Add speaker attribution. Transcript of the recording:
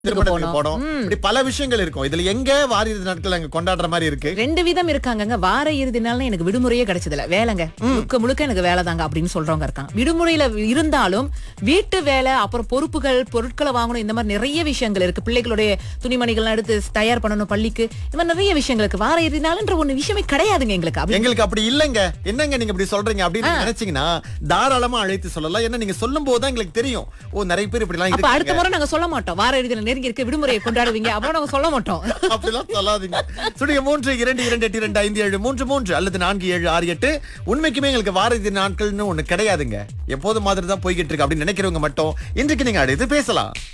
Speaker 1: திருமணத்துக்கு
Speaker 2: போனோம்.
Speaker 1: போனோம் இப்படி பல விஷயங்கள் இருக்கும் இதுல எங்க வார இறுதி நாட்கள் அங்க கொண்டாடுற மாதிரி இருக்கு
Speaker 2: ரெண்டு விதம் இருக்காங்கங்க வார இறுதி நாள்னா எனக்கு விடுமுறையே கிடைச்சதில்ல வேலைங்க முழுக்க முழுக்க எனக்கு வேலை தாங்க அப்படின்னு சொல்றவங்க இருக்காங்க விடுமுறையில இருந்தாலும் வீட்டு வேலை அப்புறம் பொறுப்புகள் பொருட்களை வாங்கணும் இந்த மாதிரி நிறைய விஷயங்கள் இருக்கு பிள்ளைகளுடைய துணிமணிகள்லாம் எடுத்து தயார் பண்ணணும் பள்ளிக்கு இந்த மாதிரி நிறைய விஷயங்கள் இருக்கு வார இறுதி நாள்ன்ற ஒண்ணு விஷயமே கிடையாதுங்க எங்களுக்கு அப்படி
Speaker 1: எங்களுக்கு அப்படி இல்லங்க என்னங்க நீங்க இப்படி சொல்றீங்க அப்படின்னு நீங்க நினைச்சீங்கன்னா தாராளமா அழைத்து சொல்லலாம் ஏன்னா நீங்க சொல்லும் போதுதான் எங்களுக்கு தெரியும் ஓ நிறைய பேர் இப்படி எல்லாம்
Speaker 2: அப்ப அடுத்த
Speaker 1: இருக்கு
Speaker 2: முறை நாங்க சொல்ல மாட்டோம் வார இறுதியில நெருங்கி இருக்க விடுமுறையை கொண்டாடுவீங்க அப்போ நாங்க சொல்ல மாட்டோம்
Speaker 1: அப்படிலாம் சொல்லாதீங்க சுடிய மூன்று இரண்டு இரண்டு எட்டு இரண்டு ஐந்து ஏழு மூன்று மூன்று அல்லது நான்கு ஏழு ஆறு எட்டு உண்மைக்குமே எங்களுக்கு வார இறுதி நாட்கள்னு ஒண்ணு கிடையாதுங்க எப்போது மாதிரி தான் போய்கிட்டு இருக்கு அப்படின்னு நினைக்கிறவங்க மட்டும் இன்றைக்கு நீங்க அழைத்து பேசலாம்